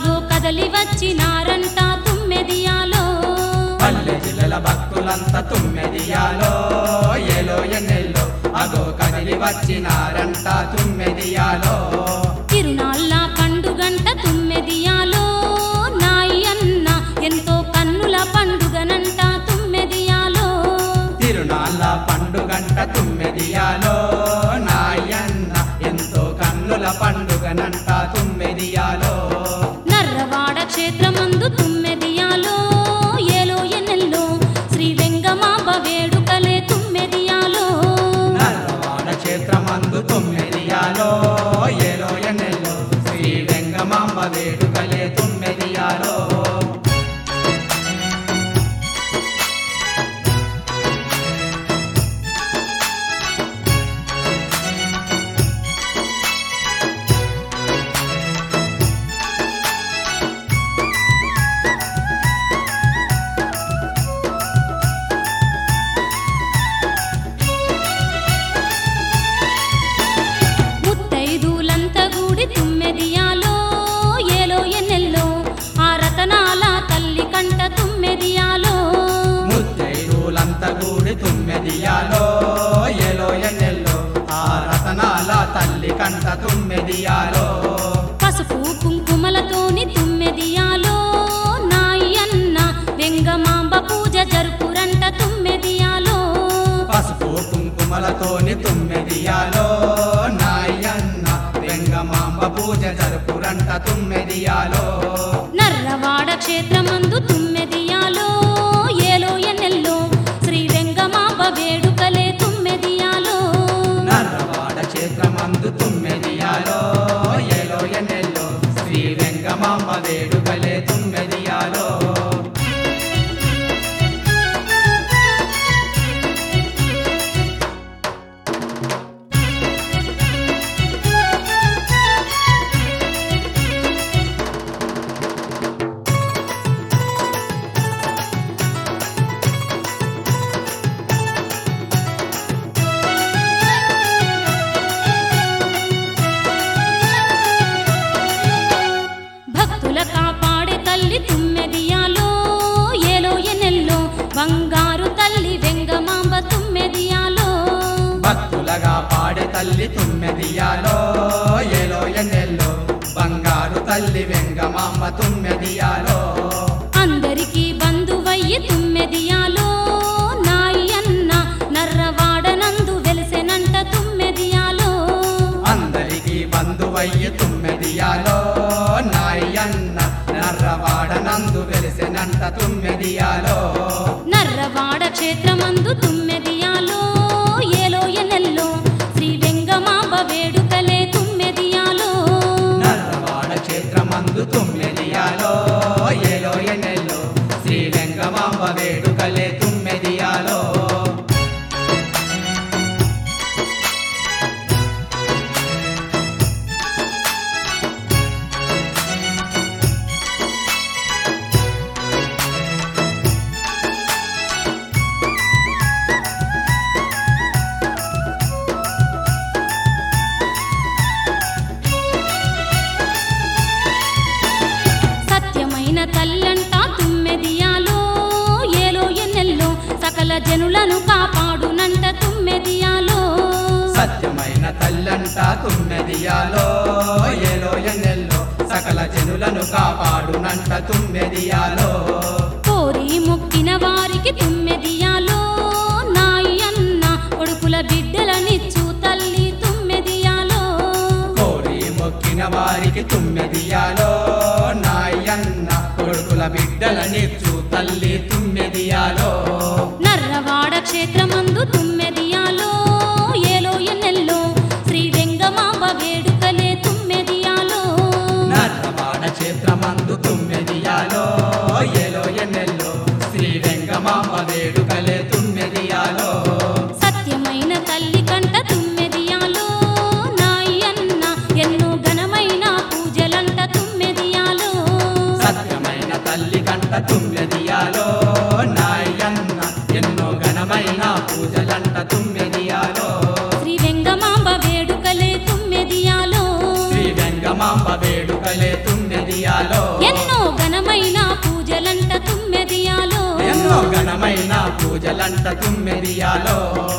అగో కదలి వచ్చినారంట తుమ్మెదియాలో పల్లె జిల్లల భక్తులంతా తుమ్మెదియాలో ఏలో ఎన్నెల్లో అగో కదిలి వచ్చినారంట తుమ్మెదియాలో తిరునాళ్ళ పండుగంట తుమ్మెదియాలో నాయి అన్న ఎంతో కన్నుల పండుగనంట తుమ్మెదియాలో తిరునాళ్ళ పండుగంట తుమ్మెదియాలో నాయన్న ఎంతో కన్నుల పండుగనంట తుమ్మెదియాలో నర్రవాడ క్షేత్రమందు తుమ్మెదియాలో ఏలో ఎన్నెల్లో శ్రీ వెంగమాంబ వేడుకలే తుమ్మెదియాలో నల్లవాడ క్షేత్రమందు తుమ్మెదియాలో ఏలో ఎన్నెల్లో శ్రీ వెంగమాంబ వేడుకలే తుమ్మెదియాలో ముత్తైదులంత గూడి తుమ్మెదియాలో ఏలో ఎన్నెల్లో ఆ రతనాల తల్లి కంట తుమ్మెదియాలో ముత్తైదులంతా కూడి తుమ్మెదియాలో ఎలో ఎన్నెల్లో ఆ రతనాల తల్లి కంట తుమ్మెదియాలో పసుపు కుంకుమలతోని తుమ్మెదియాలో నాయి అన్న వెంగమాంబ పూజ జరుపురంట తుమ్మెదియాలో పసుపు కుంకుమలతోని తుమ్మెదియాలో నాయన్న వెంగమాంబ పూజ జరుపురంట తుమ్మెదియాలో నర్రవాడ క్షేత్రమందు తుమ్మెదియాలో ఏలో ఎన్నెల్లో శ్రీ వెంగమాంబ వేడుకలే తుమ్మెదియాలో నర్రవాడ క్షేత్రమందు తుమ్మెదియాలో ఎలో ఎన్నెల్లో శ్రీ వెంగమాంబ వేడుకలే తుమ్మెదియాలో భక్తుల కాపాడే తల్లి తుమ్మెదియాలో ఏలో ఎన్నెల్లో బంగారు తల్లి వెంగమాంబ తుమ్మెదియాలో భక్తులగా పాడే తల్లి తుమ్మెదియాలో ఎలో ఎన్నెల్లో బంగారు తల్లి వెంగమాంబ తుమ్మెదియాలో అందరికీ బంధువయ్యి తుమ్మెదియాలో నాయి అన్న నర్రవాడనందు వెలిసెనంట తుమ్మెదియాలో అందరికీ బంధువయ్య తుమ్మెదియాలో నాయన్న నర్రవాడ నందు వెలిసెనంట తుమ్మెదియాలో నర్రవాడ క్షేత్రమందు తుమ్మెదియాలో ఏలో ఎన్నెల్లో శ్రీ వెంగమాంబ వేడుకలే తుమ్మెదియాలో నర్రవాడ క్షేత్రమందు తుమ్మెదియాలో ఏలో ఎన్నెల్లో శ్రీ వెంగమాంబ వేడుకలే తుమ్మెదియాలో సత్యమైన తల్లంట తుమ్మెదియాలో ఏలో ఎన్నెల్లో సకల జనులను కాపాడునంట తుమ్మెదియాలో సత్యమైన తల్లంట తుమ్మెదియాలో ఏలో ఎన్నెల్లో సకల జనులను కాపాడునంట తుమ్మెదియాలో కోరి మొక్కిన వారికి తుమ్మెదియాలో నాయి అన్న కొడుకుల బిడ్డలనిచ్చు తల్లి తుమ్మెదియాలో కోరి మొక్కిన వారికి తుమ్మెదియాలో నాయన్న కొడుకుల బిడ్డలనిచ్చు తల్లి తుమ్మెదియాలో నర్రవాడ క్షేత్రమందు తుమ్మెదియాలో ఏలో ఎన్నెల్లో శ్రీ వెంగమాంబ వేడుకలే తుమ్మెదియాలో నర్రవాడ క్షేత్రమందు తుమ్మెదియాలో ఏలో ఎన్నెల్లో శ్రీ వెంగమాంబ వేడుకలే తుమ్మెదియాలో సత్యమైన తల్లి కంట తుమ్మెదియాలో నాయి అన్న ఎన్నో ఘనమైన పూజలంట తుమ్మెదియాలో సత్యమైన తల్లి కంట తుమ్మెదియాలో నాయన్న ఎన్నో ఘనమైన పూజలంట తుమ్మెదియాలో శ్రీ వెంగమాంబ వేడుకలే తుమ్మెదియాలో శ్రీ వెంగమాంబ వేడుకలే తుమ్మెదియాలో ఘనమైన పూజలంట తుమ్మెదియాలో